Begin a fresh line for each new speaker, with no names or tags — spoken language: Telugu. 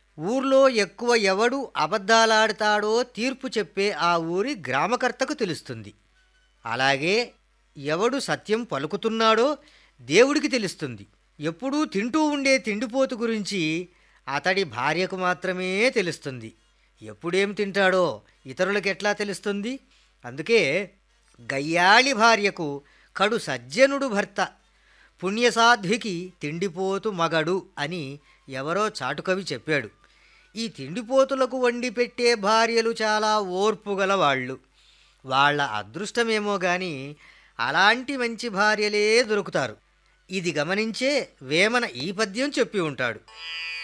ఊర్లో ఎక్కువ ఎవడు అబద్ధాలాడతాడో తీర్పు చెప్పే ఆ ఊరి గ్రామకర్తకు తెలుస్తుంది అలాగే ఎవడు సత్యం పలుకుతున్నాడో దేవుడికి తెలుస్తుంది ఎప్పుడూ తింటూ ఉండే తిండిపోతు గురించి అతడి భార్యకు మాత్రమే తెలుస్తుంది ఎప్పుడేం తింటాడో ఇతరులకు ఎట్లా తెలుస్తుంది అందుకే గయ్యాళి భార్యకు కడు సజ్జనుడు భర్త పుణ్యసాధ్వికి తిండిపోతు మగడు అని ఎవరో చాటుకవి చెప్పాడు ఈ తిండిపోతులకు వండి పెట్టే భార్యలు చాలా ఓర్పు గల వాళ్ళు వాళ్ళ అదృష్టమేమో గాని అలాంటి మంచి భార్యలే దొరుకుతారు ఇది గమనించే వేమన ఈ పద్యం చెప్పి ఉంటాడు